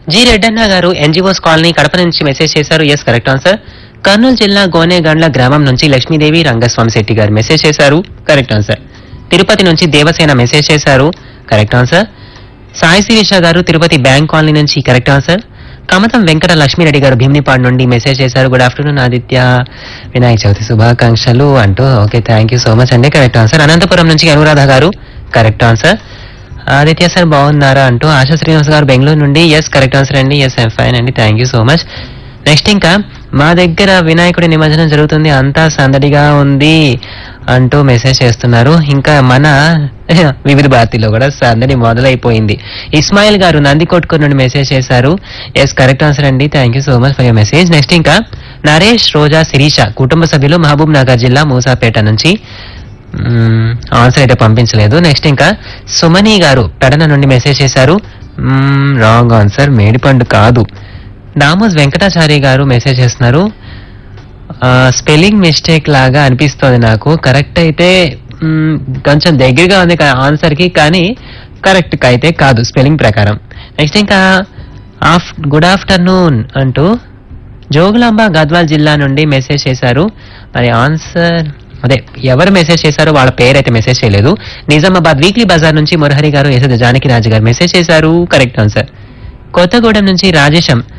G రెడ్డన్న గారు NGOs colony Kadapa నుంచి message చేశారు ఎస్ కరెక్ట్ ఆన్సర్ కర్నూలు జిల్లా గోనేగండ్ల గ్రామం నుంచి లక్ష్మీదేవి రంగస్వామి శెట్టి గారు మెసేజ్ చేశారు కరెక్ట్ ఆన్సర్ తిరుపతి నుంచి దేవసేన మెసేజ్ చేశారు correct answer Sai Sirisha garu Tirupati bank colony నుంచి కరెక్ట్ ఆన్సర్ కమతం వెంకట లక్ష్మీరెడ్డి గారు భీమ్నిపాడు నుండి మెసేజ్ చేశారు గుడ్ ఆఫ్టర్నూన్ ఆదిత్య వినాయక చవితి శుభాకాంక్షలు అంటూ okay thank you so much అండి కరెక్ట్ ఆన్సర్ అనంతపురం నుంచి అనురాధ గారు కరెక్ట్ ఆన్సర్ ఆదిత్య సార్ బాగున్నారా అంటూ ఆశా శ్రీనివాస్ గారు బెంగళూరు నుండి ఎస్ కరెక్ట్ ఆన్సర్ అండి ఎస్ ఐమ్ ఫైన్ అండి thank you so much next ఇంకా మా దగ్గర వినాయకుడి నిమజ్జనం జరుగుతుంది అంతా సందడిగా ఉంది అంటూ మెసేజ్ చేస్తున్నారు ఇంకా మన వివిధ భారతిలో కూడా సందడి మొదలైపోయింది ఇస్మాయిల్ గారు నందికొట్కూరు నుండి మెసేజ్ చేశారు ఎస్ కరెక్ట్ ఆన్సర్ అండి thank you so much for your message next ఇంకా నరేష్ రోజా శిరీష కుటుంబ సభ్యులు మహబూబ్ నగర్ జిల్లా మూసాపేట నుంచి ఆన్సర్ అయితే పంపించలేదు నెక్స్ట్ ఇంకా సుమని గారు పెడన నుండి మెసేజ్ చేశారు రాంగ్ ఆన్సర్ మేడిపండు కాదు దామోస్ వెంకటాచారి గారు మెసేజ్ చేస్తున్నారు స్పెల్లింగ్ మిస్టేక్ లాగా అనిపిస్తోంది నాకు కరెక్ట్ అయితే మ్మ్, కొంచెం దగ్గరగా ఉంది ఆన్సర్ కి కానీ కరెక్ట్ అయితే కాదు స్పెల్లింగ్ ప్రకారం నెక్స్ట్ ఇంకా ఆఫ్ గుడ్ ఆఫ్టర్నూన్ అంటూ జోగులాంబ గద్వాల్ జిల్లా నుండి మెసేజ్ చేశారు మరి ఆన్సర్ అదే ఎవరు మెసేజ్ చేశారో వాళ్ళ పేరైతే మెసేజ్ చేయలేదు నిజామాబాద్ వీక్లీ బజార్ నుంచి మురహరి గారు ఎసద జానకి రాజు గారు మెసేజ్ చేశారు కరెక్ట్ ఆన్సర్ కొత్తగూడెం నుంచి రాజేశం